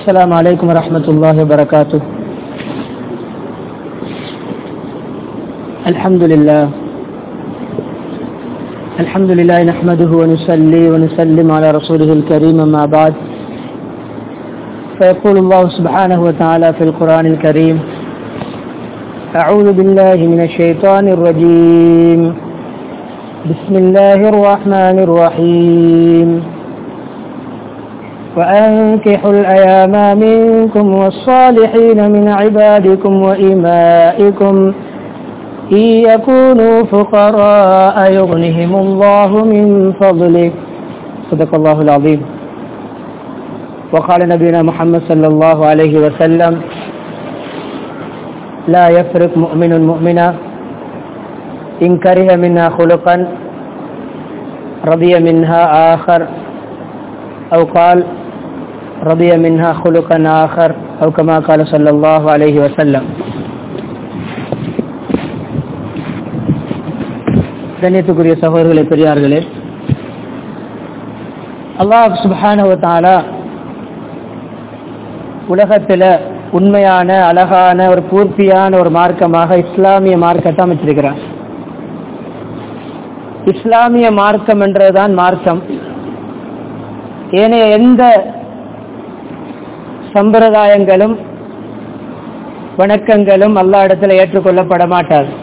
السلام عليكم ورحمة الله وبركاته الحمد لله الحمد لله نحمده ونصلي ونسلم على رسوله الكريم أما بعد فيقول الله سبحانه وتعالى في القرآن الكريم أعوذ بالله من الشيطان الرجيم بسم الله الرحمن الرحيم وأنكحوا الأيام منكم والصالحين من عبادكم وإمائكم إن يكونوا فقراء يغنهم الله من فضله صدق الله العظيم وقال نبينا محمد صلى الله عليه وسلم لا يفرق مؤمن مؤمنا إن كره منها خلقا رضي منها آخر أو قال رضي منها خلقا آخر أو كما قال صلى الله عليه وسلم கண்ணியத்துக்குரிய சகோதரர்களே பெரியார்களே அல்லாஹ் சுபானவத்தாலா உலகத்தில் உண்மையான அழகான ஒரு பூர்த்தியான ஒரு மார்க்கமாக இஸ்லாமிய மார்க்கத்தை அமைச்சிருக்கிறான் இஸ்லாமிய மார்க்கம் என்றதுதான் மார்க்கம் ஏனைய எந்த சம்பிரதாயங்களும் வணக்கங்களும் அல்லா இடத்துல ஏற்றுக்கொள்ளப்பட மாட்டாது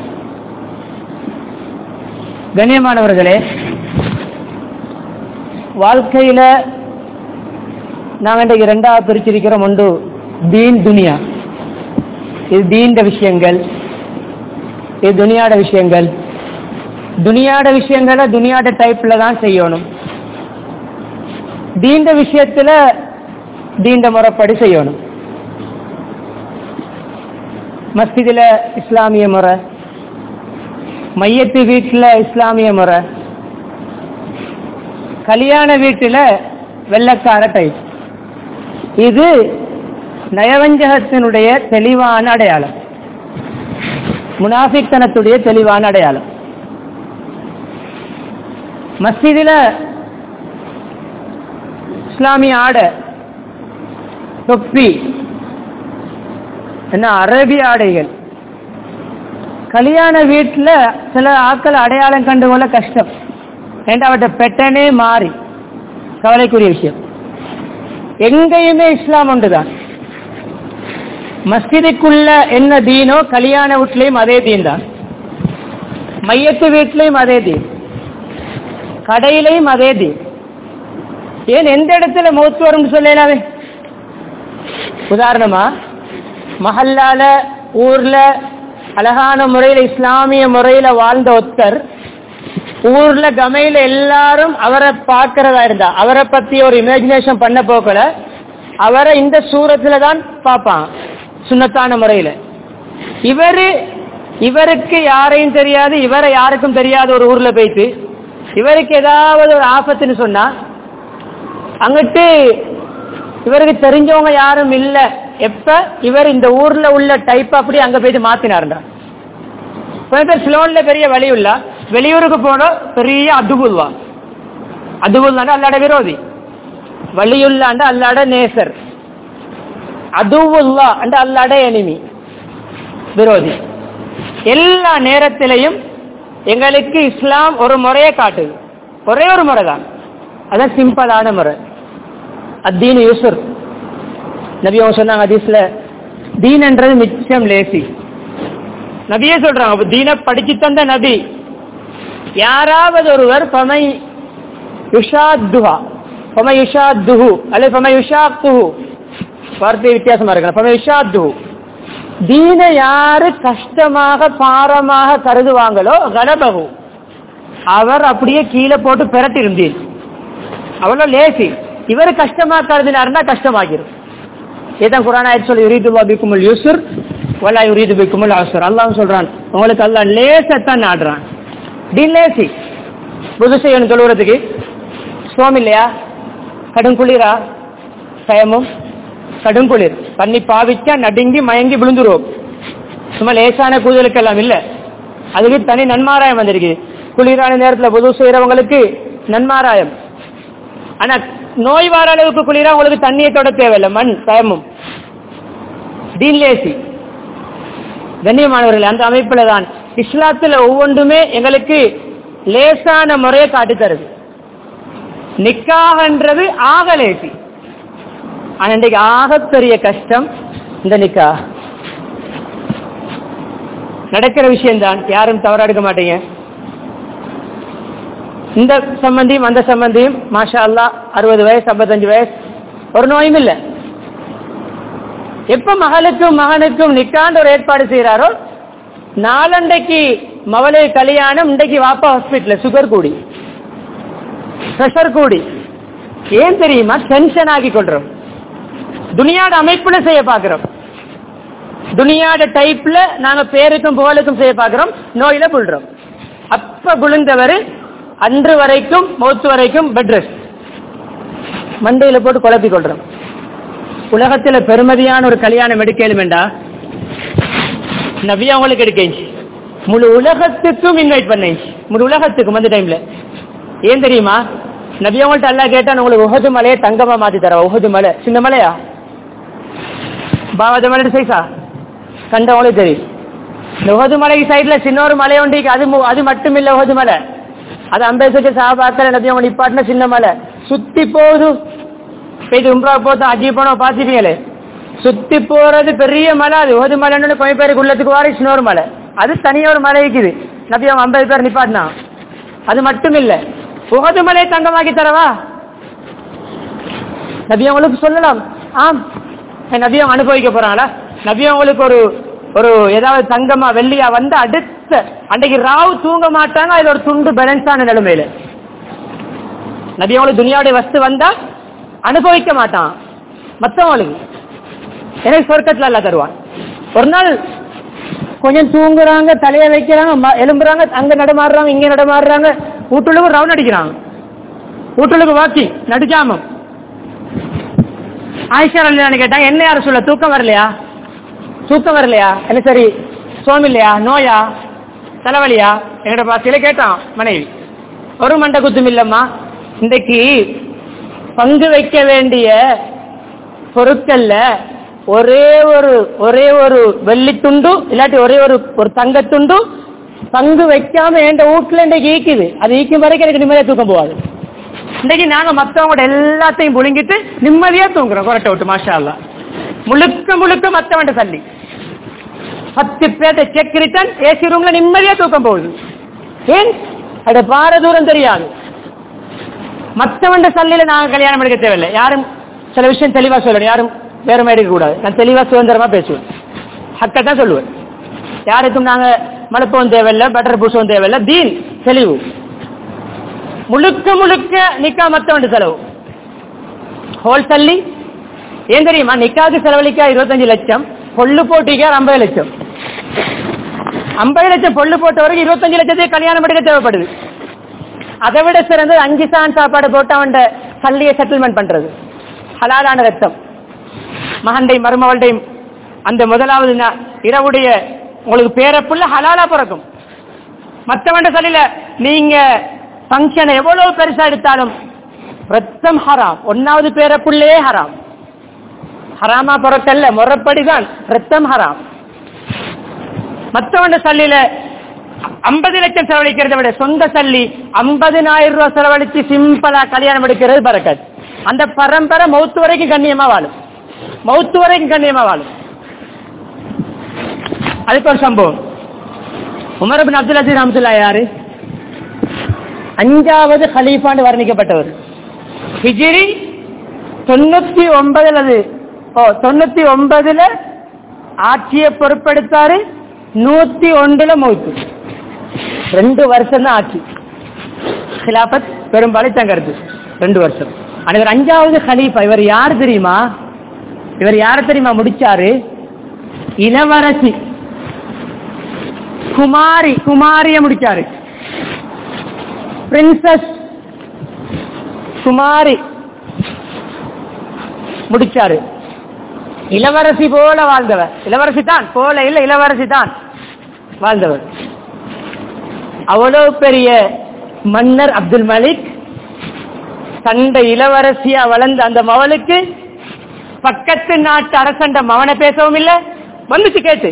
கண்ணியமானவர்களே வாழ்க்கையில நாங்கள் இன்றைக்கு ரெண்டாவது பிரிச்சிருக்கிறோம் ஒன்று தீன் துனியா இது தீண்ட விஷயங்கள் இது துனியாட விஷயங்கள் துனியாட விஷயங்களை துனியாட டைப்ல தான் செய்யணும் தீண்ட விஷயத்துல தீண்ட முறைப்படி செய்யணும் மஸ்ஜிதில் இஸ்லாமிய முறை மையத்து வீட்டில் இஸ்லாமிய முறை கல்யாண வீட்டில் வெள்ளக்கார டைப் இது நயவஞ்சகத்தினுடைய தெளிவான அடையாளம் முனாஃபிக்தனத்துடைய தெளிவான அடையாளம் மஸ்ஜிதில் இஸ்லாமிய ஆடை தொப்பி என்ன அரபி ஆடைகள் கல்யாண வீட்டில் சில ஆட்கள் அடையாளம் கண்டுகொள்ள கஷ்டம் ஏன்டா அவட்ட பெட்டனே மாறி கவலைக்குரிய விஷயம் எங்கேயுமே இஸ்லாம் ஒன்றுதான் மஸ்ஜிதுக்குள்ள என்ன தீனோ கல்யாண வீட்லையும் அதே தீன் தான் மையத்து வீட்லையும் அதே தீன் கடையிலையும் அதே தீன் ஏன் எந்த இடத்துல மௌத்து வரும்னு சொல்லலாமே உதாரணமா மஹல்லால ஊர்ல அழகான முறையில இஸ்லாமிய முறையில வாழ்ந்த ஒருத்தர் ஊர்ல கமையில எல்லாரும் அவரை பார்க்கிறதா இருந்தா அவரை பத்தி ஒரு இமேஜினேஷன் பண்ண போக்கல அவரை இந்த சூரத்துல தான் பார்ப்பான் சுண்ணத்தான முறையில இவரு இவருக்கு யாரையும் தெரியாது இவரை யாருக்கும் தெரியாத ஒரு ஊர்ல போயிட்டு இவருக்கு ஏதாவது ஒரு ஆபத்துன்னு சொன்னா அங்கிட்டு இவருக்கு தெரிஞ்சவங்க யாரும் இல்ல எப்ப இவர் இந்த ஊர்ல உள்ள டைப் அப்படி அங்க போயிட்டு மாத்தினாருண்டா பேர் சிலோன்ல பெரிய வழி உள்ள வெளியூருக்கு போன பெரிய அதுபுல்வா அதுபுல்லாண்ட அல்லாட விரோதி வழியுள்ளாண்ட அல்லாட நேசர் அதுவுல்லா அண்ட அல்லாட எனிமி விரோதி எல்லா நேரத்திலையும் எங்களுக்கு இஸ்லாம் ஒரு முறையை காட்டுது ஒரே ஒரு முறை தான் அதான் சிம்பிளான முறை அத்தீன் யூசுர் நபி அவங்க சொன்னாங்க ஹதீஸ்ல தீன்ன்றது மிச்சம் லேசி நபியே சொல்றாங்க தீன படிச்சு தந்த நபி யாராவது ஒருவர் பமை யுஷாத்துஹா பமை யுஷாத்துஹு அல்லது பமை யுஷாத்துஹு வார்த்தை வித்தியாசமா இருக்கு பமை யுஷாத்துஹு தீன யாரு கஷ்டமாக பாரமாக கருதுவாங்களோ கலபகு அவர் அப்படியே கீழே போட்டு பெரட்டி இருந்தீர் அவ்வளவு லேசி இவர் கஷ்டமா கருதினாருன்னா கஷ்டமாகிரும் இதான் குரான் ஆயிடுச்சு சொல்லி யுரீது பிக்குமுல் யூசுர் வலா யுரீது பிக்குமுல் அசுர் அல்லாஹ் சொல்றான் உங்களுக்கு அல்லா லேசத்தான் நாடுறான் டி லேசி புது செய்யணும் சொல்லுறதுக்கு சோம் இல்லையா கடும் குளிரா பயமும் கடும் குளிர் தண்ணி பாவிச்சா நடுங்கி மயங்கி விழுந்துருவோம் சும்மா லேசான கூதலுக்கெல்லாம் இல்ல அதுக்கு தனி நன்மாராயம் வந்திருக்கு குளிரான நேரத்துல புது செய்யறவங்களுக்கு நன்மாராயம் ஆனா நோய் வார அளவுக்கு குளிரா உங்களுக்கு தண்ணியை தொட தேவையில்லை மண் தயமும் டீன்லேசி கண்ணியமானவர்கள் அந்த அமைப்புல தான் இஸ்லாத்துல ஒவ்வொன்றுமே எங்களுக்கு லேசான முறையை காட்டி தருது நிக்காகன்றது ஆக லேசி ஆனா இன்றைக்கு ஆகப்பெரிய கஷ்டம் இந்த நிக்கா நடக்கிற விஷயம்தான் யாரும் தவறா எடுக்க மாட்டீங்க இந்த சம்பந்தியும் அந்த சம்பந்தியும் மாஷா அல்லா அறுபது வயசு ஐம்பத்தஞ்சு வயசு ஒரு நோயும் இல்லை எப்ப மகளுக்கும் மகனுக்கும் நிக்காண்ட ஒரு ஏற்பாடு செய்யறாரோ நாளண்டைக்கு மவளை கல்யாணம் இன்றைக்கு வாப்பா ஹாஸ்பிட்டல் சுகர் கூடி பிரஷர் கூடி ஏன் தெரியுமா டென்ஷன் ஆகி கொள்றோம் துனியாட அமைப்புல செய்ய பாக்குறோம் துனியாட டைப்ல நாங்க பேருக்கும் புகழுக்கும் செய்ய பாக்குறோம் நோயில புள்றோம் அப்ப விழுந்தவர் அன்று வரைக்கும் மௌத்து வரைக்கும் பெட் ரெஸ்ட் மண்டையில போட்டு குழப்பி கொள்றோம் உலகத்துல பெருமதியான ஒரு கல்யாணம் எடுக்கலும் வேண்டா நபி அவங்களுக்கு எடுக்கச்சு முழு உலகத்துக்கும் இன்வைட் பண்ணேச்சு முழு உலகத்துக்கும் அந்த டைம்ல ஏன் தெரியுமா நபி அவங்கள்ட்ட எல்லாம் கேட்டா உங்களுக்கு உகது மலையை தங்கமா மாத்தி தர உகது மலை சின்ன மலையா பாவத மலை சைஸா கண்டவங்களுக்கு தெரியும் இந்த உகது மலை சைட்ல சின்ன ஒரு மலை உண்டு அது மு- அது மட்டும் இல்ல உகது மலை அது அம்பேத்கர் சாபாக்கள் நபி அவங்க நிப்பாட்டின சின்ன மலை சுத்தி போகுது இப்ப இது உம்ரா போத்து அஜி போனோம் பாத்துப்பீங்களே சுத்தி போறது பெரிய மலை அது உகது மலைன்னு கொஞ்சம் பேருக்கு உள்ளத்துக்கு வாரி இன்னொரு மலை அது தனியா ஒரு மலை இருக்குது நபி அவங்க ஐம்பது பேர் நிப்பாட்டினா அது மட்டும் இல்ல உகது மலையை தங்கமாக்கி தரவா நபி அவங்களுக்கு சொல்லலாம் ஆம் நபி அவங்க அனுபவிக்க போறாங்களா நபி அவங்களுக்கு ஒரு ஒரு ஏதாவது தங்கமா வெள்ளியா வந்து அடுத்த அன்றைக்கு ராவு தூங்க மாட்டாங்க அதுல ஒரு துண்டு பேலன்ஸான நிலைமையில நபி அவங்களுக்கு துனியாவுடைய வஸ்து வந்தா அனுபவிக்க மாட்டான் மத்தவங்களுக்கு எனக்கு சொர்க்கத்துல எல்லாம் தருவான் ஒரு நாள் கொஞ்சம் தூங்குறாங்க தலைய வைக்கிறாங்க ம- எலும்புறாங்க அங்க நடமாடுறாங்க இங்க நடமாடுறாங்க வீட்டுக்கு ரவுண்ட் அடிக்கிறாங்க வீட்டுக்கு வாக்கி நடுஜாமம் ஆயிஷா ரலியல்லாஹு கேட்டாங்க என்ன யாரும் சொல்ல தூக்கம் வரலையா தூக்கம் வரலையா என்ன சரி சோம் இல்லையா நோயா தலைவலியா என்னோட பாசையில கேட்டான் மனைவி ஒரு மண்டை குத்தும் இல்லம்மா இன்றைக்கு பங்கு வைக்க வேண்டிய பொருட்கள்ல ஒரே ஒரு ஒரே ஒரு வெள்ளித்துண்டு இல்லாட்டி ஒரே ஒரு ஒரு தங்கத்துண்டு பங்கு வைக்காம என் வீட்டுல இன்றைக்கு ஈக்குது அது ஈக்கும் வரைக்கும் எனக்கு நிம்மதியா தூக்கம் போகாது இன்னைக்கு நாங்க மத்தவங்களோட எல்லாத்தையும் புழுங்கிட்டு நிம்மதியா தூங்குறோம் கொரட்டை விட்டு மாஷா அல்லா முழுக்க முழுக்க மத்தவன்ட தள்ளி பத்து பேர்ட்ட செக் ரிட்டன் ஏசி ரூம்ல நிம்மதியா தூக்கம் போகுது ஏன் அது பார தூரம் தெரியாது மத்தவன்ட சல்லில நாங்க கல்யாணம் எடுக்க தேவையில்லை யாரும் சில விஷயம் தெளிவா சொல்லணும் யாரும் வேற மாதிரி இருக்க கூடாது நான் தெளிவா சுதந்திரமா பேசுவேன் ஹக்கத்தான் சொல்லுவேன் யாருக்கும் நாங்க மலப்பவும் தேவையில்லை பட்டர் பூசவும் தேவையில்லை தீன் தெளிவு முழுக்க முழுக்க நிக்கா மத்தவண்டு செலவு ஹோல் தள்ளி ஏன் தெரியுமா நிக்காக்கு செலவழிக்கா இருபத்தஞ்சு லட்சம் பொல்லு போட்டிக்கா ஐம்பது லட்சம் ஐம்பது லட்சம் பொல்லு போட்ட வரைக்கும் இருபத்தஞ்சு லட்சத்தையும் கல்யாணம் எடுக்க தேவைப்படுது அதை விட சிறந்தது அஞ்சு சான் சாப்பாடு போட்டு அவன் சல்லியை செட்டில்மெண்ட் பண்றது ஹலாலான ரத்தம் மகண்டையும் மருமவள்டையும் அந்த முதலாவது நா- இரவுடைய உங்களுக்கு பேரப்புள்ள ஹலாலா பிறக்கும் மற்றவண்ட சொல்லில நீங்க ஃபங்க்ஷன் எவ்வளவு பெருசா எடுத்தாலும் ரத்தம் ஹராம் ஒன்னாவது பேரப்புள்ளே ஹராம் ஹராமா பிறக்கல்ல முறைப்படிதான் ரத்தம் ஹராம் மற்றவண்ட சல்லில ஐம்பது லட்சம் செலவழிக்கிறத விட சொந்த சல்லி ஐம்பதினாயிரம் ரூபாய் செலவழிச்சு சிம்பிளா கல்யாணம் எடுக்கிறது பறக்காது அந்த பரம்பரை மௌத்து வரைக்கும் கண்ணியமா வாழும் மௌத்து வரைக்கும் கண்ணியமா வாழும் அதுக்கு ஒரு சம்பவம் உமர் பின் அப்துல் அசீஸ் அஹமதுல்லா யாரு அஞ்சாவது ஹலீஃபாண்டு வர்ணிக்கப்பட்டவர் ஹிஜிரி தொண்ணூத்தி ஒன்பதுல அது ஓ தொண்ணூத்தி ஒன்பதுல ஆட்சியை பொறுப்பெடுத்தாரு நூத்தி ஒன்றுல மௌத்து ரெண்டு வருஷம் தான் ஆட்சி ஹிலாபத் பெரும்பாலும் தங்கறது ரெண்டு வருஷம் ஆனா இவர் அஞ்சாவது ஹலீஃபா இவர் யார் தெரியுமா இவர் யார் தெரியுமா முடிச்சாரு இளவரசி குமாரி குமாரிய முடிச்சாரு பிரின்சஸ் குமாரி முடிச்சாரு இளவரசி போல வாழ்ந்தவர் இளவரசி தான் போல இல்ல இளவரசி தான் வாழ்ந்தவர் அவ்வளவு பெரிய மன்னர் அப்துல் மலிக் தண்ட இளவரசியா வளர்ந்த அந்த மவளுக்கு பக்கத்து நாட்டு அரசண்ட மவனை பேசவும் இல்ல வந்துச்சு கேட்டு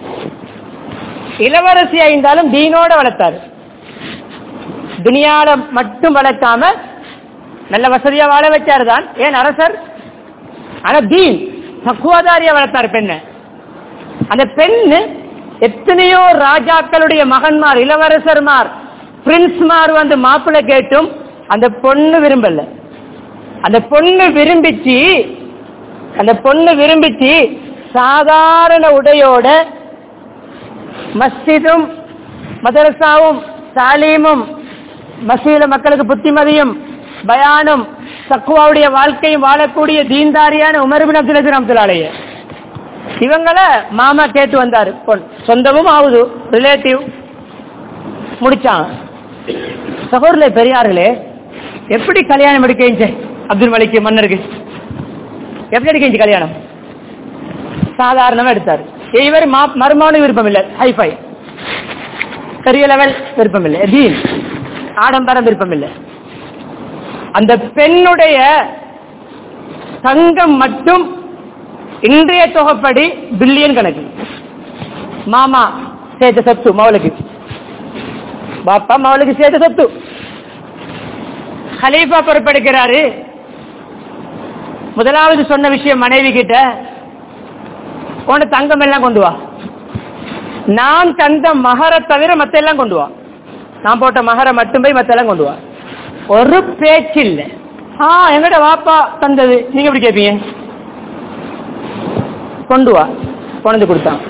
இளவரசியா இருந்தாலும் தீனோட வளர்த்தாரு துனியால மட்டும் வளர்க்காம நல்ல வசதியா வாழ வச்சாரு தான் ஏன் அரசர் ஆனா தீன் தக்குவதாரியா வளர்த்தாரு பெண்ணை அந்த பெண்ணு எத்தனையோ ராஜாக்களுடைய மகன்மார் இளவரசர்மார் பிரின்ஸ்மார் வந்து மாப்பிள்ளை கேட்டும் அந்த பொண்ணு விரும்பல அந்த பொண்ணு விரும்பிச்சு அந்த பொண்ணு விரும்பிச்சு சாதாரண உடையோட மஸ்ஜிதும் மதரசாவும் தாலீமும் மசீல மக்களுக்கு புத்திமதியும் பயானும் தக்குவாவுடைய வாழ்க்கையும் வாழக்கூடிய தீன்தாரியான உமர்பின் அப்துல் அசீர் அப்துல்லாலைய இவங்கள மாமா கேட்டு வந்தாரு பொன் சொந்தமும் ஆகுது ரிலேட்டிவ் முடிச்சான் சகோதரே பெரியார்களே எப்படி கல்யாணம் எடுக்க அப்துல் மலிக் மன்னருக்கு எப்படி எடுக்க கல்யாணம் சாதாரணமா எடுத்தாரு இவர் மருமான விருப்பம் இல்லை ஹைஃபை பெரிய லெவல் விருப்பம் இல்லை தீன் ஆடம்பரம் விருப்பம் இல்லை அந்த பெண்ணுடைய தங்கம் மட்டும் இன்றைய தொகைப்படி பில்லியன் கணக்கு மாமா சேர்த்த சொத்து மவளுக்கு பாப்பா மவளுக்கு சேர்த்த சொத்து ஹலீஃபா பொறுப்பெடுக்கிறாரு முதலாவது சொன்ன விஷயம் மனைவி கிட்ட உன தங்கம் எல்லாம் கொண்டு வா நான் தந்த மகர தவிர மத்த எல்லாம் கொண்டு வா நான் போட்ட மகர மட்டும் போய் மத்த எல்லாம் கொண்டு வா ஒரு பேச்சு இல்லை ஆ எங்கட வாப்பா தந்தது நீங்க எப்படி கேட்பீங்க கொண்டு வா கொண்டு கொடுத்தான்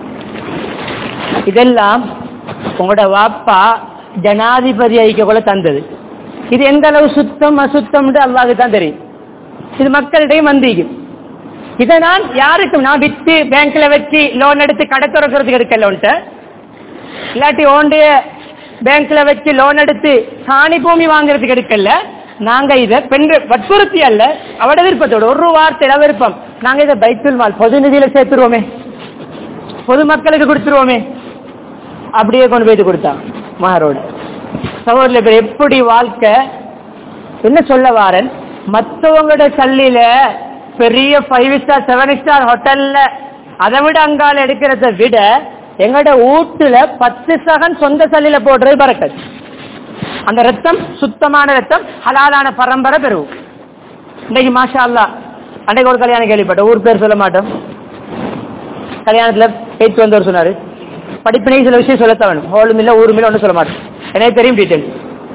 இதெல்லாம் உங்களோட வாப்பா ஜனாதிபதி ஐக்கியக்குள்ள தந்தது இது எந்த அளவு சுத்தம் அசுத்தம் அல்லாஹுக்கு தான் தெரியும் இது மக்களிடையே வந்திக்கும் இதை நான் யாருக்கும் நான் வித்து பேங்க்ல வச்சு லோன் எடுத்து கடை திறக்கிறதுக்கு எடுக்கல இல்லாட்டி ஓண்டிய பேங்க்ல வச்சு லோன் எடுத்து சாணி பூமி வாங்குறதுக்கு எடுக்கல நாங்க இதை பெண் வற்புறுத்தி அல்ல அவட விருப்பத்தோட ஒரு வார்த்தையில விருப்பம் நாங்க இதை பைத்துல் மால் பொது நிதியில சேர்த்துருவோமே பொதுமக்களுக்கு கொடுத்துருவோமே அப்படியே கொண்டு போயிட்டு கொடுத்தான் மகரோட சகோதரில் பேர் எப்படி வாழ்க்கை என்ன சொல்ல வாரன் மற்றவங்களோட சல்லில பெரிய ஃபைவ் ஸ்டார் செவன் ஸ்டார் ஹோட்டல்ல அதை விட அங்கால எடுக்கிறத விட எங்களோட வீட்டுல பத்து சகன் சொந்த சல்லில போடுறது பறக்கது அந்த ரத்தம் சுத்தமான ரத்தம் ஹலாலான பரம்பரை பெறுவோம் இன்னைக்கு மாஷா அல்லா அன்னைக்கு ஒரு கல்யாணம் கேள்விப்பட்டோம் ஊர் பேர் சொல்ல மாட்டோம் கல்யாணத்துல பேச்சு வந்தவர் சொன்னாரு படிப்பினை சில விஷயம் சொல்லத்தான் வேணும் ஹோலும் இல்ல ஊரும் இல்ல ஒன்றும் சொல்ல மாட்டோம் எனக்கு தெரியும் டீட்டெயில்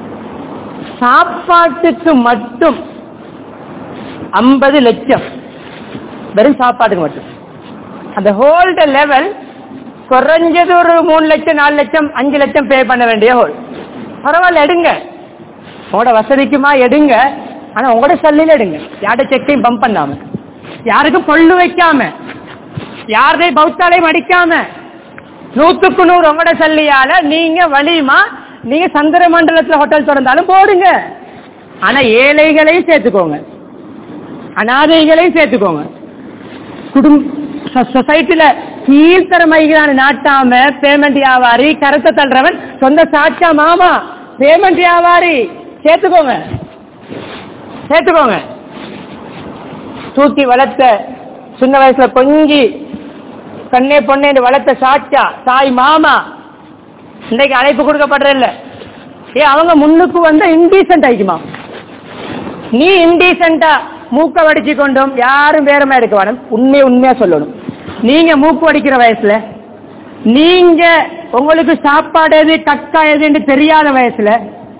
சாப்பாட்டுக்கு மட்டும் ஐம்பது லட்சம் வெறும் சாப்பாட்டுக்கு மட்டும் அந்த ஹோல்ட லெவல் குறைஞ்சது ஒரு மூணு லட்சம் நாலு லட்சம் அஞ்சு லட்சம் பே பண்ண வேண்டிய ஹோல் பரவாயில்ல எடுங்க உங்களோட வசதிக்குமா எடுங்க ஆனா உங்களோட சல்லில எடுங்க யார்ட செக்கையும் பம்ப் பண்ணாம யாருக்கும் பொல்லு வைக்காம யாரதை பௌத்தாலையும் அடிக்காம நூத்துக்கு நூறு உங்களோட சல்லியால நீங்க வலியுமா நீங்க சந்திர மண்டலத்துல ஹோட்டல் திறந்தாலும் போடுங்க ஆனா ஏழைகளையும் சேர்த்துக்கோங்க அனாதைகளையும் சேர்த்துக்கோங்க குடும்ப சொசைட்டில கீழ்த்தரமைகளான நாட்டாம பேமெண்ட் வியாபாரி கருத்தை தள்ளுறவன் சொந்த சாட்சா மாமா பேமெண்ட் வியாபாரி சேர்த்துக்கோங்க சேர்த்துக்கோங்க தூக்கி வளர்த்த சின்ன வயசுல கொஞ்சி கண்ணே பொண்ணு வளர்த்த சாட்சா தாய் மாமா இன்றைக்கு அழைப்பு கொடுக்கப்படுறதில்ல ஏ அவங்க முன்னுக்கு வந்த இன்டீசென்ட் ஆயிக்குமா நீ இன்டீசென்டா மூக்க வடிச்சு கொண்டும் யாரும் வேறமா எடுக்க வேணும் உண்மையை உண்மையா சொல்லணும் நீங்க மூக்கு வடிக்கிற வயசுல நீங்க உங்களுக்கு சாப்பாடு எது கக்கா எதுன்னு தெரியாத வயசுல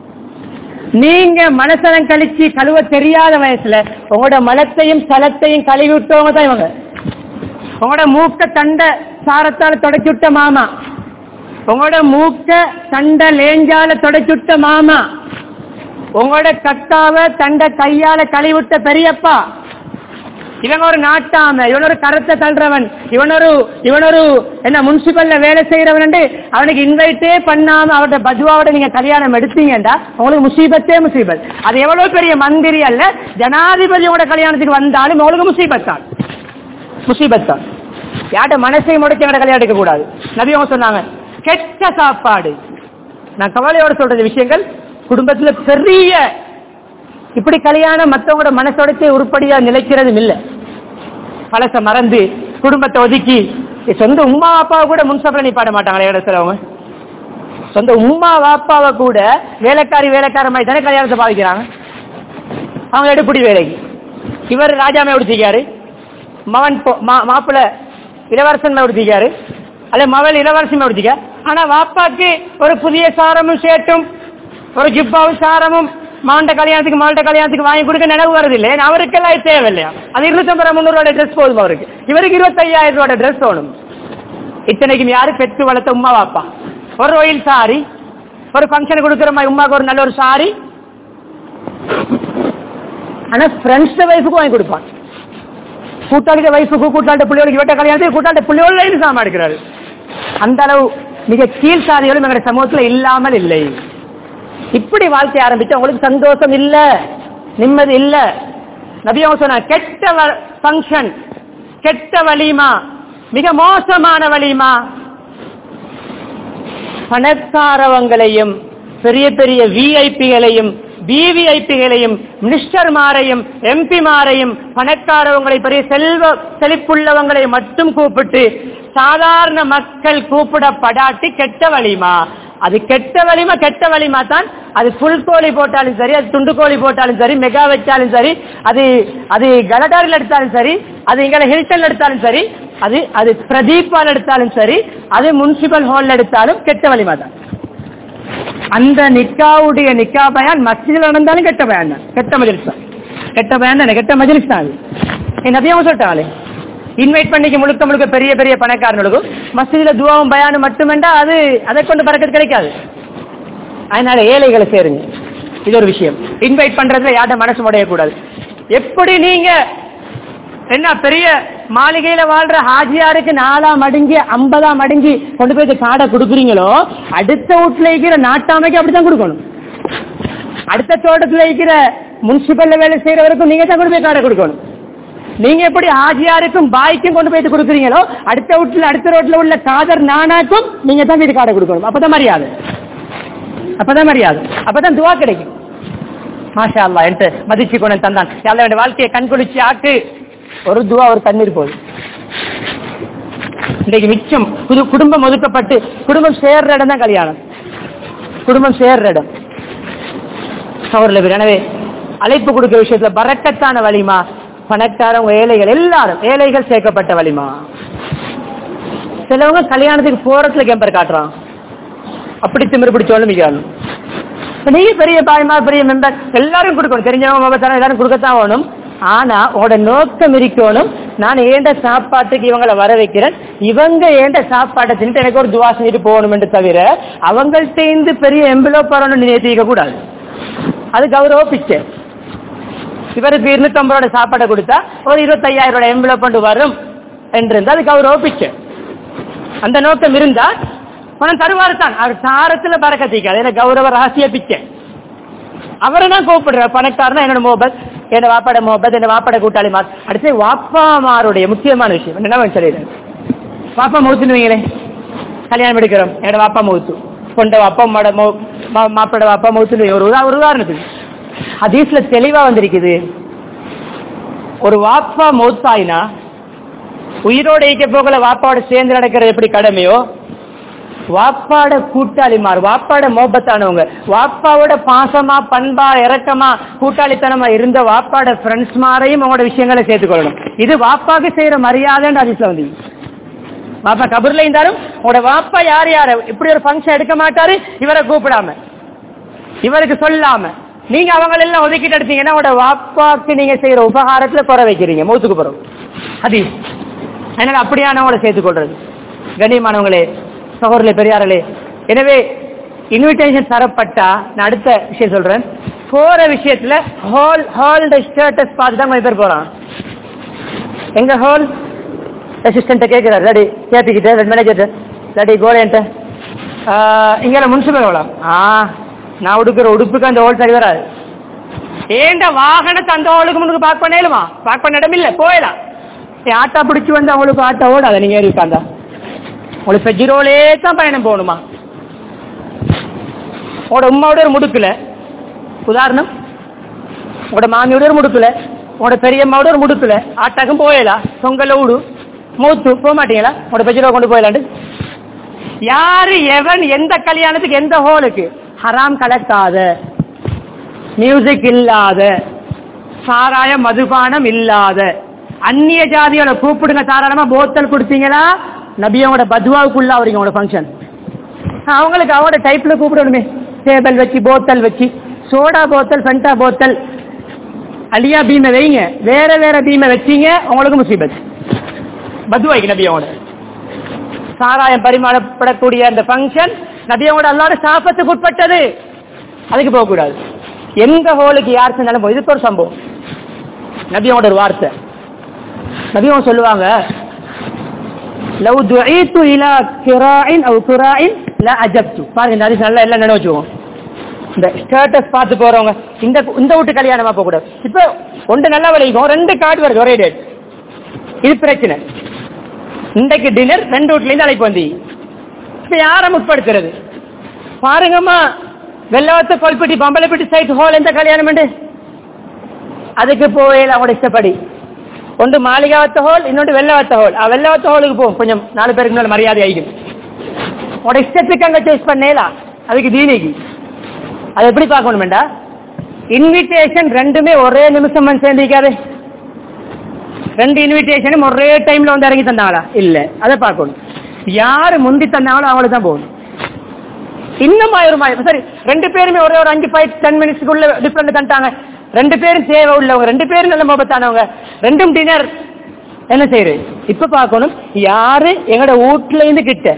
நீங்க மனசலம் கழிச்சு கழுவ தெரியாத வயசுல உங்களோட மலத்தையும் சலத்தையும் கழுவி விட்டவங்க தான் இவங்க உங்களோட மூக்க தண்ட சாரத்தால தொடச்சு விட்ட மாமா உங்களோட மூக்க தண்ட லேஞ்சால தொடச்சு விட்ட மாமா உங்களோட கக்காவ தண்ட கையால கழுவிட்ட பெரியப்பா இவன் ஒரு நாட்டாம இவன் ஒரு கருத்தை தள்ளுறவன் இவன் ஒரு இவன் ஒரு என்ன முனிசிபல்ல வேலை செய்யறவன் அவனுக்கு இன்வைட்டே பண்ணாம அவரோட பஜுவாவோட நீங்க கல்யாணம் எடுத்தீங்கடா உங்களுக்கு முசீபத்தே முசீபத் அது எவ்வளவு பெரிய மந்திரி அல்ல ஜனாதிபதியோட கல்யாணத்துக்கு வந்தாலும் உங்களுக்கு முசீபத் தான் முசீபத் தான் யார்கிட்ட மனசை முடைச்சு எங்கட கல்யாணம் எடுக்க கூடாது நபி அவங்க சொன்னாங்க கெட்ட சாப்பாடு நான் கவலையோட சொல்றது விஷயங்கள் குடும்பத்துல பெரிய இப்படி கல்யாணம் மற்றவங்களோட மனசோடத்தை உருப்படியா நிலைக்கிறதும் இல்லை பழச மறந்து குடும்பத்தை ஒதுக்கி சொந்த உமா அப்பாவை கூட முன்சபல நீ பாட மாட்டாங்களே இடத்துல அவங்க சொந்த உமா வாப்பாவை கூட வேலைக்காரி வேலைக்கார மாதிரி தானே கல்யாணத்தை பாவிக்கிறாங்க அவங்க எடுப்படி வேலைக்கு இவர் ராஜாமே உடுத்திக்காரு மகன் பொ- மா- மாப்பிள்ளை இளவரசன் உடுத்திக்காரு அல்ல மகள் இளவரசன் உடுத்திக்க ஆனா வாப்பாக்கு ஒரு புதிய சாரமும் சேட்டும் ஒரு ஜிப்பாவும் சாரமும் மாண்ட கல்யாணத்துக்கு மாண்ட கல்யாணத்துக்கு வாங்கி கொடுக்க நினைவு வருதில்லை ஏன்னா அவருக்கெல்லாம் இது தேவையில்லையா அது இருநூத்தம்பது முந்நூறு ரூபாய் ட்ரெஸ் போதும் அவருக்கு இவருக்கு இருபத்தையாயிரம் ரூபாய் ட்ரெஸ் வேணும் இத்தனைக்கும் யாரு பெற்று வளர்த்த உமா வாப்பா ஒரு ஒயில் சாரி ஒரு ஃபங்க்ஷன் கொடுக்குற மாதிரி உமாக்கு ஒரு நல்ல ஒரு சாரி ஆனா ஃப்ரெண்ட்ஸ் வைஃபுக்கு வாங்கி கொடுப்பான் கூட்டாளிக வைஃபுக்கு கூட்டாளி பிள்ளைகளுக்கு இவட்ட கல்யாணத்துக்கு கூட்டாளி பிள்ளைகள சாமா எடுக்கிறாரு அந்த அளவு மிக கீழ்சாதிகளும் எங்களுடைய சமூகத்துல இல்லாமல் இல்லை இப்படி வாழ்க்கை ஆரம்பிச்சு உங்களுக்கு சந்தோஷம் இல்ல நிம்மதி இல்ல நபி அவங்க சொன்ன கெட்ட ஃபங்க்ஷன் கெட்ட வலிமா மிக மோசமான வலிமா பணக்காரவங்களையும் பெரிய பெரிய விஐபிகளையும் விவிஐபிகளையும் மினிஸ்டர்மாரையும் எம்பிமாரையும் பணக்காரவங்களை பெரிய செல்வ செழிப்புள்ளவங்களை மட்டும் கூப்பிட்டு சாதாரண மக்கள் கூப்பிடப்படாட்டி கெட்ட வலிமா அது கெட்ட வலிமா கெட்ட வலிமா தான் அது புல் கோழி போட்டாலும் சரி அது துண்டு கோழி போட்டாலும் சரி மெகா வச்சாலும் சரி அது அது கலடாரில் எடுத்தாலும் சரி அது இங்கே ஹில்டன் எடுத்தாலும் சரி அது அது பிரதீபால் எடுத்தாலும் சரி அது முனிசிபல் ஹால் எடுத்தாலும் கெட்ட வலிமா தான் அந்த நிக்காவுடைய நிக்கா பயான் மஸ்ஜிதில் நடந்தாலும் கெட்ட பயான் தான் கெட்ட மஜிலிஸ் தான் கெட்ட பயான் தான் கெட்ட மஜிலிஸ் தான் அது என் நபியாவும் சொல்லிட்டாங்களே இன்வைட் பண்ணிக்க முழுக்க முழுக்க பெரிய பெரிய பணக்காரர்களுக்கும் மஸ்ஜிதில் துவாவும் பயானும் மட்டுமெண்டா அது அதை கொண்டு பறக்கிறது கிடைக்காது அதனால ஏழைகளை சேருங்க இது ஒரு விஷயம் இன்வைட் பண்றதுல யார்ட்ட மனசு உடையக்கூடாது எப்படி நீங்க என்ன பெரிய மாளிகையில வாழ்ற ஹாஜியாருக்கு நாலாம் மடங்கி ஐம்பதாம் மடங்கி கொண்டு போய் இந்த காடை கொடுக்குறீங்களோ அடுத்த வீட்டுல இருக்கிற நாட்டாமைக்கு அப்படித்தான் கொடுக்கணும் அடுத்த தோட்டத்துல இருக்கிற முனிசிபல்ல வேலை செய்யறவருக்கும் நீங்க தான் கொண்டு போய் காடை கொடுக்கணும் நீங்க எப்படி ஹாஜியாருக்கும் பாய்க்கும் கொண்டு போயிட்டு கொடுக்குறீங்களோ அடுத்த வீட்டுல அடுத்த ரோட்ல உள்ள காதர் நானாக்கும் நீங்க தான் வீட்டு காடை கொடுக்கணும் அப்பதான் மரியாதை அப்பதான் மரியாதை அப்பதான் துவா கிடைக்கும் மாஷா அல்லா என்று மதிச்சு கொண்டு தந்தான் அல்ல என்னுடைய வாழ்க்கையை கண்குளிச்சு ஆக்கு ஒரு துவா ஒரு தண்ணீர் போதும் இன்றைக்கு மிச்சம் புது குடும்பம் ஒதுக்கப்பட்டு குடும்பம் சேர்ற இடம் தான் கல்யாணம் குடும்பம் சேர்ற இடம் சவரில் எனவே அழைப்பு கொடுக்கிற விஷயத்துல பறக்கத்தான வலிமா பணக்காரங்க ஏழைகள் எல்லாரும் ஏழைகள் சேர்க்கப்பட்ட வலிமா சிலவங்க கல்யாணத்துக்கு போறதுல கேம்பர் காட்டுறான் அப்படி திமிரு பிடிச்சவங்களும் மிகாலும் நீங்க பெரிய பாய்மா பெரிய மெம்பர் எல்லாரும் கொடுக்கணும் தெரிஞ்சவங்க மகத்தாரம் எல்லாரும் கொடுக்கத்தான் வேணும் ஆனா உங்களோட நோக்கம் இருக்கணும் நான் ஏண்ட சாப்பாட்டுக்கு இவங்களை வர வைக்கிறேன் இவங்க ஏண்ட சாப்பாட்டை தின்ட்டு எனக்கு ஒரு துவா செஞ்சுட்டு போகணும் என்று தவிர அவங்கள்ட்ட இருந்து பெரிய எம்பிலோப் வரணும்னு நினைத்திக்க கூடாது அது கௌரவ பிச்சை இவருக்கு இருநூத்தம்பது ரூபாய் சாப்பாடை கொடுத்தா ஒரு இருபத்தையாயிரம் ரூபாய் எம்பிலோப் கொண்டு வரும் என்று அது கௌரவ பிச்சை அந்த நோக்கம் இருந்தா பணம் தருவாரு தான் அவர் சாரத்துல பறக்கத்திக்காது எனக்கு கௌரவ ரகசிய பிச்சை அவரை நான் கூப்பிடுற பணக்காரனா என்னோட மோபத் என்னோட வாப்பாட மோபத் என்னோட வாப்பாட கூட்டாளி மாஸ் அடுத்து வாப்பாமாருடைய முக்கியமான விஷயம் என்ன சொல்லிடுறேன் வாப்பா மௌத்துன்னு கல்யாணம் எடுக்கிறோம் என்னோட வாப்பா மௌத்து கொண்ட வாப்பா மாட மௌ மா- மாப்பிளோட வாப்பா மௌத்துன்னு ஒரு உதா- ஒரு உதாரணத்துக்கு ஹதீஸ்ல தெளிவா வந்திருக்குது ஒரு வாப்பா மௌத்தாயினா உயிரோட ஈக்க போகல வாப்பாவோட சேர்ந்து நடக்கிறது எப்படி கடமையோ வாப்பாட கூட்டாளிமார் வாப்பாட மோபத்தானவங்க வாப்பாவோட பாசமா பண்பா இறக்கமா கூட்டாளித்தனமா இருந்த வாப்பாட ஃப்ரெண்ட்ஸ் மாரையும் அவங்களோட விஷயங்களை சேர்த்துக்கொள்ளணும் இது வாப்பாக்கு செய்யற மரியாதைன்னு அதிசல வந்து வாப்பா கபூர்ல இருந்தாலும் உங்களோட வாப்பா யார் யார இப்படி ஒரு ஃபங்க்ஷன் எடுக்க மாட்டாரு இவரை கூப்பிடாம இவருக்கு சொல்லாம நீங்க அவங்க எல்லாம் ஒதுக்கிட்டு எடுத்தீங்கன்னா உங்களோட வாப்பாக்கு நீங்க செய்யற உபகாரத்துல குறை வைக்கிறீங்க மூத்துக்கு போறோம் அது அதனால அப்படியானவங்களை சேர்த்துக் கொள்றது கண்ணியமானவங்களே சகோதரர்களே பெரியார்களே எனவே இன்விடேஷன் தரப்பட்டா நான் அடுத்த விஷயம் சொல்றேன் போற விஷயத்துல ஹால் ஹால்ட ஸ்டேட்டஸ் பார்த்து தான் கொஞ்சம் பேர் போறான் எங்க ஹால் அசிஸ்டன்ட்ட கேட்கிறார் ரெடி கேட்டுக்கிட்டு ரெண்டு மேனேஜர் ரெடி கோலேன்ட்ட இங்கே முன்சிபல் எவ்வளோ ஆ நான் உடுக்கிற உடுப்புக்கு அந்த ஹோல் சரி வராது ஏண்ட வாகனத்தை அந்த ஹோலுக்கு முன்னுக்கு பார்க் பண்ணலுமா பார்க் பண்ண இடம் இல்லை போயிடலாம் ஏன் ஆட்டா பிடிச்சி வந்து அவங்களுக்கு ஆட்டோ ஓடாத நீங்க ஏறி உட்காந்தா உங்களுக்கு பெஜிரோலே தான் பயணம் போகணுமா உங்களோட உமாவோட ஒரு முடுக்குல உதாரணம் உங்களோட மாமியோட ஒரு முடுக்கல உங்களோட பெரியம்மாவோட ஒரு முடுக்கல ஆட்டாக்கும் போயலாம் தொங்கல்ல விடு மூத்து போக மாட்டீங்களா உங்களோட பெஜிரோ கொண்டு போயலாண்டு யாரு எவன் எந்த கல்யாணத்துக்கு எந்த ஹோலுக்கு ஹராம் கலக்காத மியூசிக் இல்லாத சாராய மதுபானம் இல்லாத அந்நிய ஜாதியோட கூப்பிடுங்க தாராளமா போத்தல் கொடுத்தீங்களா நபியோட பத்வாவுக்குள்ள அவருங்க உங்களோட ஃபங்க்ஷன் அவங்களுக்கு அவங்களோட டைப்ல கூப்பிடணுமே டேபிள் வச்சு போத்தல் வச்சு சோடா போத்தல் ஃபென்டா போத்தல் அலியா பீமை வைங்க வேற வேற பீமை வச்சீங்க உங்களுக்கு முசீபத் பத்வாய்க்கு நபியோட சாராயம் பரிமாறப்படக்கூடிய அந்த ஃபங்க்ஷன் நபியோட அல்லாத சாபத்துக்கு உட்பட்டது அதுக்கு போகக்கூடாது எந்த ஹோலுக்கு யார் செஞ்சாலும் போய் இதுக்கு ஒரு சம்பவம் நபியோட ஒரு வார்த்தை நபியும் சொல்லுவாங்க லவ் துஈத்து இலா கிராயின் அவ் குராயின் ல அஜப்து பாருங்க இந்த ஹதீஸ் நல்லா எல்லாம் நினைச்சுவோம் இந்த ஸ்டேட்டஸ் பார்த்து போறவங்க இந்த இந்த வீட்டு கல்யாணமா போக கூடாது இப்போ ஒன்று நல்லா விளைவிக்கும் ரெண்டு கார்டு வருது ஒரே டேட் இது பிரச்சனை இன்றைக்கு டின்னர் ரெண்டு வீட்ல இருந்து அழைப்பு வந்தி இப்ப யாரை முற்படுத்துறது பாருங்கம்மா வெள்ளவத்த கொல்பட்டி பம்பலப்பட்டி சைட் ஹால் எந்த கல்யாணம் உண்டு அதுக்கு போய் அவங்களோட இஷ்டப்படி ஒன்று மாளிகாவத்த ஹோல் இன்னொன்று வெள்ளவத்த ஹோல் வெள்ளவத்த ஹோலுக்கு போகும் கொஞ்சம் நாலு பேருக்கு மேல மரியாதை ஆகிடும் உங்களோட இஷ்டத்துக்கு அங்க சேஸ் பண்ணேலாம் அதுக்கு தீனிக்கு அது எப்படி பார்க்கணுமெண்டா இன்விடேஷன் ரெண்டுமே ஒரே நிமிஷம் வந்து சேர்ந்திருக்காது ரெண்டு இன்விடேஷனும் ஒரே டைம்ல வந்து இறங்கி தந்தாங்களா இல்ல அதை பார்க்கணும் யாரு முந்தி தந்தாங்களோ அவங்களுக்கு தான் போகணும் இன்னும் ஆயிரம் ஆயிரம் சரி ரெண்டு பேருமே ஒரே ஒரு அஞ்சு ஃபைவ் டென் மினிட்ஸ்க்குள்ள டிஃப்ரெண்ட் தந்துட்டாங்க ரெண்டு பேரும் தேவை உள்ளவங்க ரெண்டு பேரும் நல்ல முகத்தானவங்க ரெண்டும் டின்னர் என்ன செய்யுது இப்ப பார்க்கணும் யாரு எங்கட வீட்டுல இருந்து கிட்ட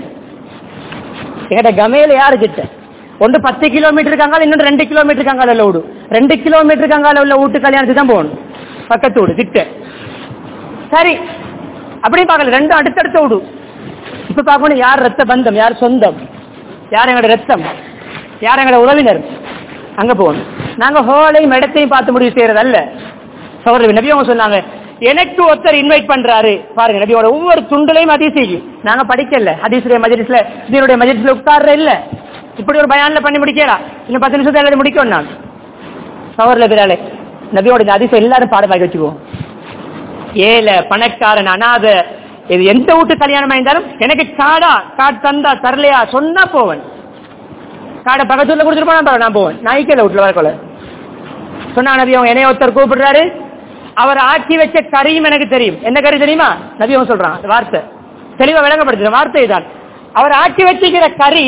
எங்கட கமையில யாரு கிட்ட ஒன்று பத்து கிலோமீட்டர் கங்கால இன்னொன்று ரெண்டு கிலோமீட்டர் கங்கால உள்ள வீடு ரெண்டு கிலோமீட்டர் கங்கால உள்ள வீட்டு கல்யாணத்துக்கு தான் போகணும் பக்கத்து வீடு கிட்ட சரி அப்படி பார்க்கல ரெண்டும் அடுத்தடுத்த வீடு இப்ப பார்க்கணும் யார் ரத்த பந்தம் யார் சொந்தம் யார் எங்களோட ரத்தம் யார் எங்களோட உறவினர் அங்க போகணும் நாங்க ஹோலையும் இடத்தையும் பார்த்து முடிவு செய்யறது அல்ல சகோதரி நபி அவங்க சொன்னாங்க எனக்கு ஒருத்தர் இன்வைட் பண்றாரு பாருங்க நபியோட ஒவ்வொரு துண்டுலையும் அதிசயி நாங்க படிக்கல ஹதீசுடைய மஜிலிஸ்ல இதனுடைய மஜிலிஸ்ல உட்கார்ற இல்ல இப்படி ஒரு பயான்ல பண்ணி முடிக்கலாம் இன்னும் பத்து நிமிஷத்துல எல்லாரும் முடிக்கணும் நான் சவர்ல பிறாலே நபியோட இந்த அதிசயம் எல்லாரும் பாடமாக்கி வச்சுக்குவோம் ஏழை பணக்காரன் அனாத இது எந்த வீட்டு கல்யாணமா இருந்தாலும் எனக்கு காடா காடு தந்தா தரலையா சொன்னா போவேன் காடை பக்கத்துல கொடுத்துட்டு போனா பரவாயில்ல, நான் போவேன் நாய்க்கல வீட்டுல வரக்கொள்ள சொன்னா நபி அவங்க என்னைய ஒருத்தர் கூப்பிடுறாரு அவர் ஆக்கி வச்ச கறியும் எனக்கு தெரியும் என்ன கறி தெரியுமா நபி அவங்க சொல்றான் அந்த வார்த்தை தெளிவா விளங்கப்படுத்துற வார்த்தை தான் அவர் ஆக்கி வச்சிருக்கிற கறி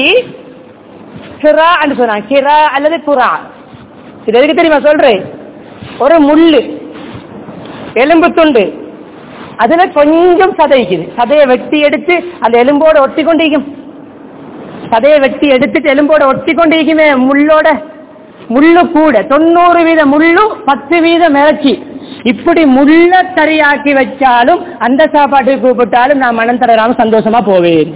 கிரா சொன்னாங்க கிரா அல்லது புறா இது எதுக்கு தெரியுமா சொல்றேன் ஒரு முள்ளு எலும்பு துண்டு அதுல கொஞ்சம் சதைக்குது சதையை வெட்டி எடுத்து அந்த எலும்போட ஒட்டி கொண்டிருக்கும் சதையை வெட்டி எடுத்துட்டு எலும்போட ஒட்டி கொண்டிருக்குமே முள்ளோட முள்ளு கூட தொண்ணூறு வீத முள்ளு பத்து வீதம் இறச்சி இப்படி முள்ள கறியாக்கி வச்சாலும் அந்த சாப்பாட்டுக்கு கூப்பிட்டாலும் நான் மனம் தராம சந்தோஷமா போவேன்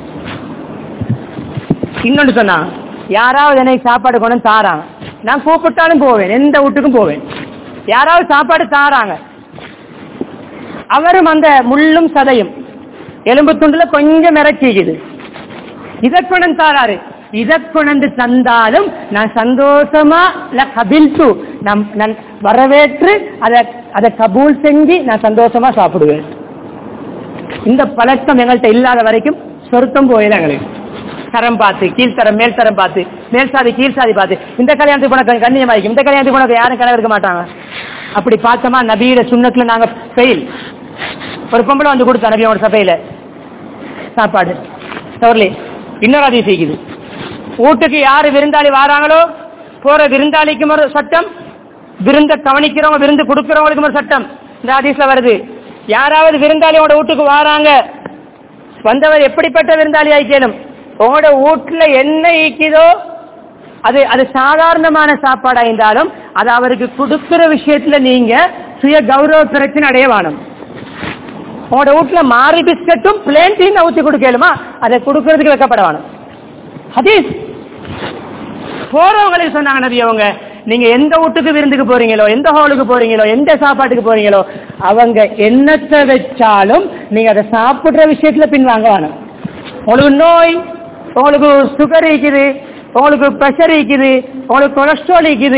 இன்னொன்று சொன்னா யாராவது எனக்கு சாப்பாடு கொண்டு வந்து தாராங்க நான் கூப்பிட்டாலும் போவேன் எந்த வீட்டுக்கும் போவேன் யாராவது சாப்பாடு தாராங்க அவரும் அந்த முள்ளும் சதையும் எலும்பு துண்டுல கொஞ்சம் இறச்சிக்குது இதை கொண்டு தாராரு இதை கொண்டு தந்தாலும் நான் சந்தோஷமா இல்ல கபில்து நான் நான் வரவேற்று அதை அதை கபூல் செஞ்சு நான் சந்தோஷமா சாப்பிடுவேன் இந்த பழக்கம் எங்கள்கிட்ட இல்லாத வரைக்கும் சொருத்தம் போயிடும் எங்களுக்கு தரம் பார்த்து கீழ்த்தரம் மேல் தரம் பார்த்து மேல் சாதி கீழ் சாதி பார்த்து இந்த கல்யாணத்துக்கு போன கண்ணியமாയിരിക്കും இந்த கல்யாணத்துக்கு போன யாரும் கனவு இருக்க மாட்டாங்க அப்படி பார்த்தோமா நபியோட சுண்ணத்துல நாங்க ஃபெயில் ஒரு பொம்பளை வந்து கொடுத்தா நபியோட சபையில சாப்பாடு சவர்லி இன்னொரு அதிகம் செய்யுது வீட்டுக்கு யாரு விருந்தாளி வாராங்களோ போற விருந்தாளிக்கும் ஒரு சட்டம் விருந்த கவனிக்கிறவங்க விருந்து கொடுக்கிறவங்களுக்கும் ஒரு சட்டம் இந்த ஹதீஸ்ல வருது யாராவது விருந்தாளியோட வீட்டுக்கு வாராங்க வந்தவர் எப்படிப்பட்ட விருந்தாளி ஆயிக்கணும் உங்களோட வீட்டுல என்ன ஈக்குதோ அது அது சாதாரணமான சாப்பாடா இருந்தாலும் அது அவருக்கு கொடுக்கிற விஷயத்துல நீங்க சுய கௌரவ பிரச்சனை அடைய வேணும் உங்களோட வீட்டுல மாறி பிஸ்கட்டும் பிளேன் டீ ஊற்றி கொடுக்கலுமா அதை கொடுக்கறதுக்கு வைக்கப்பட வேணும் ஹதீஸ் போறவங்களுக்கு சொன்னாங்க நபி அவங்க நீங்க எந்த வீட்டுக்கு விருந்துக்கு போறீங்களோ எந்த ஹாலுக்கு போறீங்களோ எந்த சாப்பாட்டுக்கு போறீங்களோ அவங்க என்னத்தை வச்சாலும் நீங்க அதை சாப்பிடுற விஷயத்துல பின்வாங்க வேணும் உங்களுக்கு நோய் உங்களுக்கு சுகர் இருக்குது உங்களுக்கு ப்ரெஷர் இருக்குது உங்களுக்கு கொலஸ்ட்ரால் இருக்குது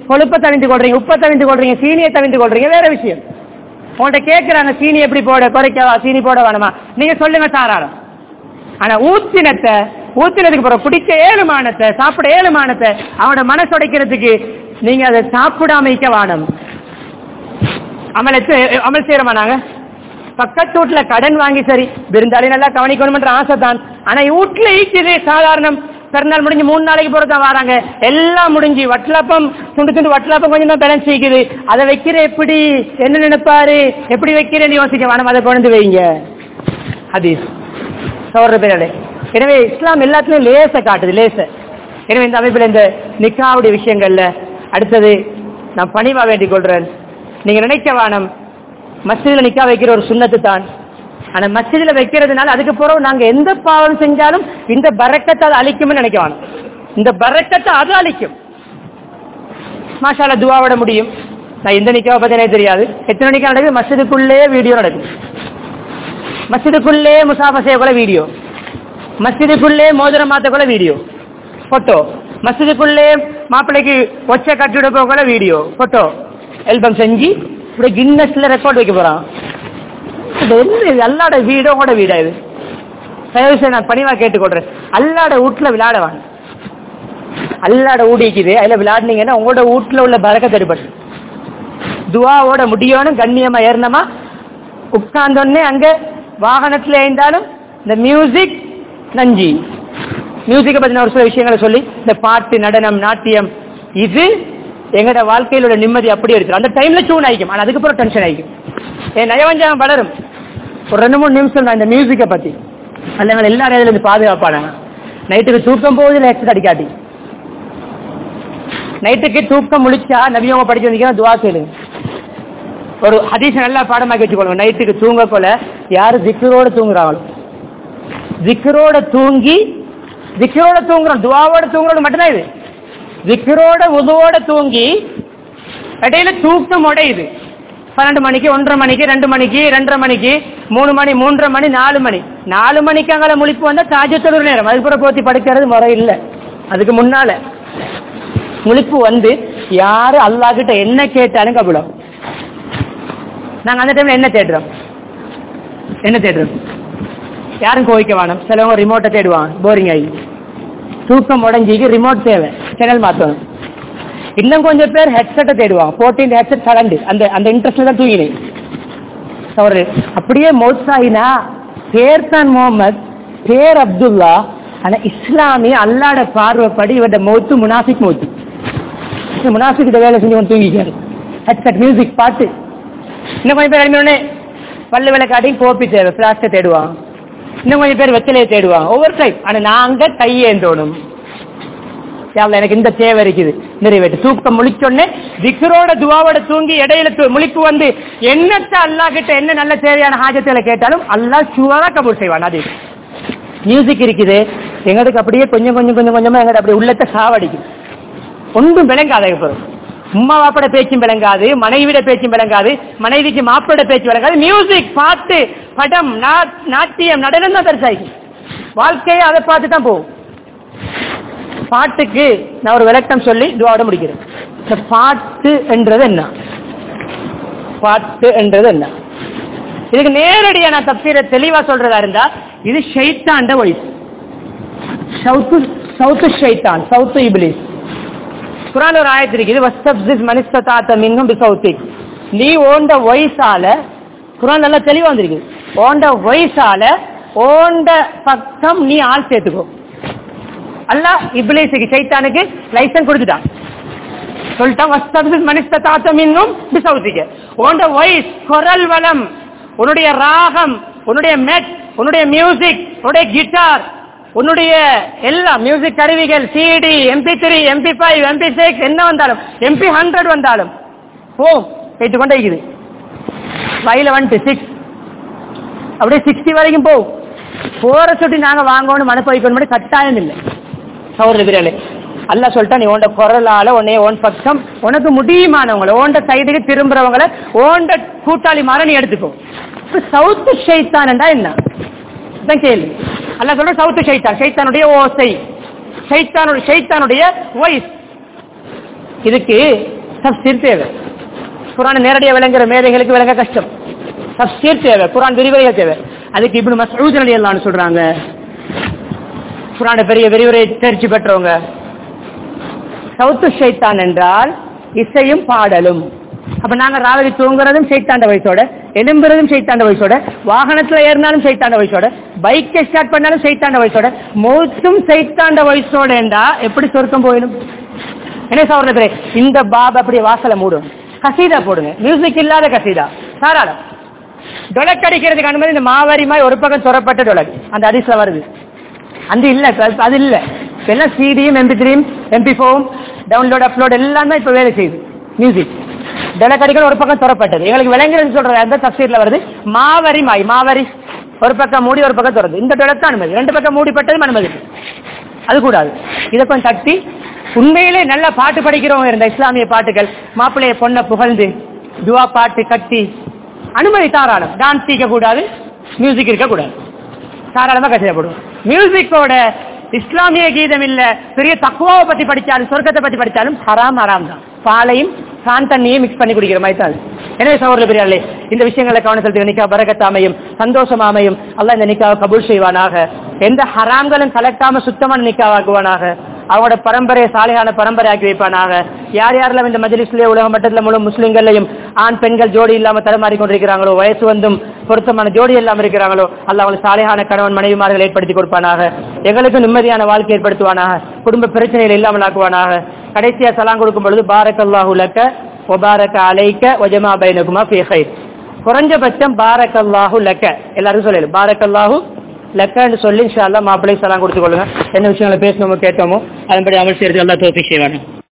கொழுப்பை தவிந்து கொள்றீங்க உப்பை தவிந்து கொள்றீங்க சீனியை தவிந்து கொள்றீங்க வேற விஷயம் உங்கள்ட்ட கேட்கறாங்க சீனி எப்படி போட குறைக்கவா சீனி போட வேணுமா நீங்க சொல்லுங்க தாராளம் ஆனா ஊத்தினத்தை ஊத்தினதுக்கு பிறகு குடிக்க ஏழுமானத்தை சாப்பிட ஏழுமானத்தை அவனோட மனசு உடைக்கிறதுக்கு நீங்க அதை சாப்பிடாம இருக்க வானம் அமலத்து அமல் செய்யறோமா நாங்க பக்கத்து வீட்டுல கடன் வாங்கி சரி விருந்தாளி நல்லா கவனிக்கணும்ன்ற ஆசை தான் ஆனா வீட்டுல ஈக்குது சாதாரணம் பிறநாள் முடிஞ்சு மூணு நாளைக்கு போறதா வராங்க எல்லாம் முடிஞ்சு வட்டலாப்பம் துண்டு துண்டு வட்டலாப்பம் கொஞ்சம் தான் பேலன்ஸ் வைக்குது அதை வைக்கிற எப்படி என்ன நினைப்பாரு எப்படி வைக்கிறேன்னு யோசிக்க வேணாம் அதை கொண்டு வைங்க ஹதீஸ் சோழ பேரே எனவே இஸ்லாம் எல்லாத்துலயும் லேச காட்டுது லேச எனவே இந்த அமைப்பில் இந்த நிக்காவுடைய விஷயங்கள்ல அடுத்தது நான் பணிவா வேண்டிக் கொள்றேன் நீங்க நினைக்க வானம் மஸ்ஜிதில் நிக்கா வைக்கிற ஒரு சுண்ணத்து தான் ஆனா மஸ்ஜிதில் வைக்கிறதுனால அதுக்கு பிறகு நாங்க எந்த பாவம் செஞ்சாலும் இந்த பறக்கத்தை அது அழிக்கும்னு நினைக்க வேணாம் இந்த பறக்கத்தை அது அழிக்கும் மாஷால துவாவிட முடியும் நான் எந்த நிக்காவை பத்தி எனக்கு தெரியாது எத்தனை நிக்கா நடக்குது மஸ்ஜிதுக்குள்ளே வீடியோ நடக்குது மஸ்ஜிதுக்குள்ளே முசாஃபா செய்யக்குள்ள வீடியோ மஸ்ஜிதுக்குள்ளே மோதிரம் மாத்தக்குள்ள வீடியோ போட்டோ மஸ்ஜிதுக்குள்ளே மாப்பிள்ளைக்கு ஒச்ச கட்டிட போகல வீடியோ போட்டோ ஆல்பம் செஞ்சு இப்படி கின்னஸ்ல ரெக்கார்ட் வைக்க போறான் இது என்ன இது அல்லாட வீடோ கூட வீடா இது தயவு செய்து நான் பணிவா கேட்டுக்கொள்றேன் அல்லாட வீட்டுல விளையாடவான் அல்லாட ஊடிக்குது அதுல விளையாடுனீங்கன்னா உங்களோட வீட்டுல உள்ள பறக்க தடுபட்டு துவாவோட முடியணும் கண்ணியமா ஏறினமா உட்கார்ந்தோடனே அங்க வாகனத்துல இருந்தாலும் இந்த மியூசிக் நஞ்சி மியூசிக்கை பத்தின ஒரு சில விஷயங்களை சொல்லி இந்த பாட்டு நடனம் நாட்டியம் இது எங்கட வாழ்க்கையிலோட நிம்மதி அப்படியே இருக்கு அந்த டைம்ல சூன் ஆயிக்கும் ஆனா அதுக்கப்புறம் டென்ஷன் ஆயிக்கும் என் நயவஞ்சகம் வளரும் ஒரு ரெண்டு மூணு நிமிஷம் நான் இந்த மியூசிக்கை பத்தி அல்ல எல்லாரும் இதுல இருந்து பாதுகாப்பானாங்க நைட்டுக்கு தூக்கம் போகுது எக்ஸட் அடிக்காட்டி நைட்டுக்கு தூக்கம் முழிச்சா நபியவங்க படிச்சு வந்தீங்கன்னா துவா கேளுங்க ஒரு ஹதீஸ் நல்லா பாடமாக்கி வச்சுக்கொள்ளுங்க நைட்டுக்கு தூங்க போல யாரு திக்கரோட தூங்குறாங்களோ திக்கரோட தூங்கி திக்கரோட தூங்குறோம் துவாவோட தூங்குறது மட்டும்தான் இது திக்கரோட உதுவோட தூங்கி இடையில தூக்கம் உடையுது பன்னெண்டு மணிக்கு ஒன்றரை மணிக்கு ரெண்டு மணிக்கு ரெண்டரை மணிக்கு மூணு மணி மூன்றரை மணி நாலு மணி நாலு மணிக்கு அங்கே முழிப்பு வந்தா தாஜத்தொரு நேரம் அதுக்கப்புறம் போத்தி படுக்கிறது முறை இல்லை அதுக்கு முன்னால முழிப்பு வந்து யாரு அல்லா கிட்ட என்ன கேட்டாலும் கபுலம் நாங்க அந்த டைம்ல என்ன தேடுறோம் என்ன தேடுறோம் யாரும் கோவிக்க வேணும் சிலவங்க ரிமோட்டை தேடுவாங்க போரிங் ஆகி தூக்கம் உடஞ்சிக்கு ரிமோட் தேவை சேனல் மாற்றணும் இன்னும் கொஞ்சம் பேர் ஹெட்செட்டை தேடுவாங்க போட்டு இந்த ஹெட்செட் கலண்டு அந்த அந்த இன்ட்ரெஸ்ட்ல தான் தூங்கினேன் அவரு அப்படியே மௌசாயினா பேர் தான் முகமது பேர் அப்துல்லா ஆனா இஸ்லாமிய அல்லாட பார்வைப்படி இவட மௌத்து முனாஃபிக் மௌத்து இந்த முனாஃபிக் கிட்ட வேலை செஞ்சு கொண்டு தூங்கிக்காரு ஹெட்செட் மியூசிக் பாட்டு இன்னும் கொஞ்சம் பேர் எழுப்பினோடனே பல்லு விளக்காட்டி கோப்பி தேவை பிளாஸ்டை தேடுவாங்க இன்னும் கொஞ்சம் பேர் வெத்தலையை தேடுவாங்க ஒவ்வொரு டைம் ஆனா நாங்க கையேந்தோணும் யாவ்ல எனக்கு இந்த தேவை இருக்குது நிறைவேற்று தூக்கம் முழிச்சோடனே திக்ரோட துவாவோட தூங்கி இடையில து- முழிப்பு வந்து என்னத்த அல்லாஹ் கிட்ட என்ன நல்ல தேவையான ஹாஜத்துல கேட்டாலும் அல்லாஹ் சுவரா கபூர் செய்வான் அது மியூசிக் இருக்குது எங்களுக்கு அப்படியே கொஞ்சம் கொஞ்சம் கொஞ்சம் கொஞ்சமா எங்கட அப்படி உள்ளத்தை சாவடிக்கும் ஒன்றும் விளங்காத அப்புறம் உம்மா வாப்பட பேச்சும் விளங்காது மனைவிட பேச்சும் விளங்காது மனைவிக்கு மாப்பிட பேச்சு விளங்காது மியூசிக் பாட்டு படம் நா- நாட்டியம் நடனம் தான் பெருசாயிக்கும் வாழ்க்கையை அதை பார்த்து தான் போகும் பாட்டுக்கு நான் ஒரு விளக்கம் சொல்லி துவாட முடிக்கிறேன் இந்த பாட்டு என்றது என்ன பாட்டு என்றது என்ன இதுக்கு நேரடியா நான் தப்பீர தெளிவா சொல்றதா இருந்தா இது ஷைத்தாண்ட வயசு சவுத்து சவுத்து ஷைத்தான் சவுத்து இபிலிஸ் குரான் ஒரு ஆயத்து இருக்குது வஸ்தப்சிஸ் மனிஸ்தாத்த மின்னும் பிசௌத்திக் நீ ஓண்ட வயசால குரான் நல்லா தெளிவா வந்திருக்கு ஓண்ட வயசால ஓண்ட பக்கம் நீ ஆள் சேர்த்துக்கோ அல்லாஹ் இப்ளீஸுக்கு சைத்தானுக்கு லைசன்ஸ் கொடுத்துட்டான் சொல்லிட்டான் வஸ்தப்சிஸ் மனிஸ்தாத்த மின்னும் பிசௌத்திக்க ஓண்ட வயஸ் குரல் வளம் உன்னுடைய ராகம் உன்னுடைய மெட் உன்னுடைய மியூசிக் உன்னுடைய கிட்டார் உன்னுடைய எல்லா மியூசிக் கருவிகள் CD MP three MP five MP six என்ன வந்தாலும் எம்பி ஹண்ட்ரட் வந்தாலும் ஓ போயிட்டு கொண்டே இருக்குது ஃபைவ்ல வந்துட்டு சிக்ஸ் அப்படியே சிக்ஸ்டி வரைக்கும் போகும் போற சுட்டி நாங்க வாங்கணும் மனசு வைக்கணும் கட்டாயம் இல்லை சௌர பிரியாணி அல்லாஹ் சொல்லிட்டா நீ உண்ட குரலால உன்னைய உன் பக்கம் உனக்கு முடியுமானவங்கள ஓண்ட சைடுக்கு திரும்புறவங்கள ஓண்ட கூட்டாளி மாற நீ எடுத்துக்கோ இப்ப சவுத்து ஷைத்தான் என்ன தான் கேள்வி அல்லாஹ் சொல்ற சவுத்து ஷைத்தான் ஷைத்தானுடைய ஓசை ஷைத்தானுடைய ஷைத்தானுடைய வாய்ஸ் இதுக்கு தப்சீர் தேவை குரான் நேரடியாக விளங்குற மேதைகளுக்கு விளங்க கஷ்டம் தப்சீர் தேவை குரான் விரிவுரைகள் தேவை அதுக்கு இப்படி மசூத் அலி அல்லான்னு சொல்றாங்க குரான பெரிய விரிவுரை தேர்ச்சி பெற்றவங்க சவுத்து ஷைத்தான் என்றால் இசையும் பாடலும் அப்ப நாங்க ராவதி தூங்குறதும் சைத்தாண்ட வயசோட எலும்புறதும் சைத்தாண்ட வயசோட வாகனத்துல ஏறினாலும் சைத்தாண்ட வயசோட பைக்கை ஸ்டார்ட் பண்ணாலும் சைத்தாண்ட வயசோட மௌத்தும் சைத்தாண்ட வயசோட என்றா எப்படி சொர்க்கம் போயிடும் என்ன சௌரத்திலே இந்த பாப் அப்படி வாசலை மூடும் கசீதா போடுங்க மியூசிக் இல்லாத கசீதா தாராளம் டொலக் அடிக்கிறதுக்கு அனுமதி இந்த மாவாரிமாய் ஒரு பக்கம் சொரப்பட்ட டொலக் அந்த அரிசில வருது அந்த இல்ல இப்ப அது இல்ல இப்ப எல்லாம் சிடியும் எம்பி த்ரீயும் எம்பி ஃபோம் டவுன்லோட் அப்லோட் எல்லாமே இப்ப வேலை செய்யுது மியூசிக் டொலக் அடிக்கிற ஒரு பக்கம் சொரப்பட்டது எங்களுக்கு விளங்குறது சொல்றது அந்த தப்சீர்ல வருது மாவரி மாய் மாவரி ஒரு பக்கம் மூடி ஒரு பக்கம் திறந்து இந்த டொலக் தான் அனுமதி ரெண்டு பக்கம் மூடி பட்டதும் அனுமதி அது கூடாது இதை கொஞ்சம் தட்டி உண்மையிலே நல்ல பாட்டு படிக்கிறவங்க இருந்த இஸ்லாமிய பாட்டுகள் மாப்பிள்ளைய பொண்ணை புகழ்ந்து துவா பாட்டு கட்டி அனுமதி தாராளம் டான்ஸ் இருக்க கூடாது மியூசிக் இருக்க கூடாது தாராளமா கஷ்டப்படும் மியூசிக்கோட இஸ்லாமிய கீதம் இல்ல பெரிய தக்குவாவை பத்தி படிச்சாலும் சொர்க்கத்தை பத்தி படிச்சாலும் ஹராம் ஹராம் தான் பாலையும் சான் தண்ணியும் மிக்ஸ் பண்ணி குடிக்கிற மாதிரி தான் அது. எனவே சகோதர பெரியார்களே இந்த விஷயங்களை கவனம் செலுத்தி நிக்கா பரகத் அமையும் சந்தோஷம் அமையும் அல்லாஹ் இந்த நிக்காவை கபூல் செய்வானாக எந்த ஹராம்களும் கலக்காம சுத்தமான நிக்காவாக்குவானாக அவங்களோட பரம்பரையை சாலையான பரம்பரை ஆக்கி வைப்பானாக யார் யாரெல்லாம் இந்த மஜ்லிஸ்லயே உலக மட்டத்தில் முழு முஸ்லிம்களையும் ஆண் பெண்கள் ஜோடி இல்லாம தடுமாறி கொண்டிருக்கிறாங்களோ வயசு வந்தும் பொருத்தமான ஜோடி இல்லாம இருக்கிறாங்களோ அல்ல அவங்களுக்கு சாலையான கணவன் மனைவிமார்கள் ஏற்படுத்தி கொடுப்பானாக எங்களுக்கு நிம்மதியான வாழ்க்கை ஏற்படுத்துவானாக குடும்ப பிரச்சனைகள் இல்லாமல் ஆக்குவானாக கடைசியா சலாம் கொடுக்கும் பொழுது பாரக் அல்லாஹு லக்க ஒபாரக அலைக்க ஒஜமா பைனகுமா ஃபீ கைர் குறைஞ்சபட்சம் பாரக் அல்லாஹு லக்க எல்லாரும் சொல்லல பாரக் அல்லாஹு லக்கன்னு சொல்லி இன்ஷா அல்லாஹ் மாப்பிள்ளை சலாம் கொடுத்து கொள்ளுங்க என்ன விஷயங்களை பேசணுமோ கேட்டோமோ அதன்படி அமல் செய்யறது எல்லாம் தோப்பி செய்வாங்க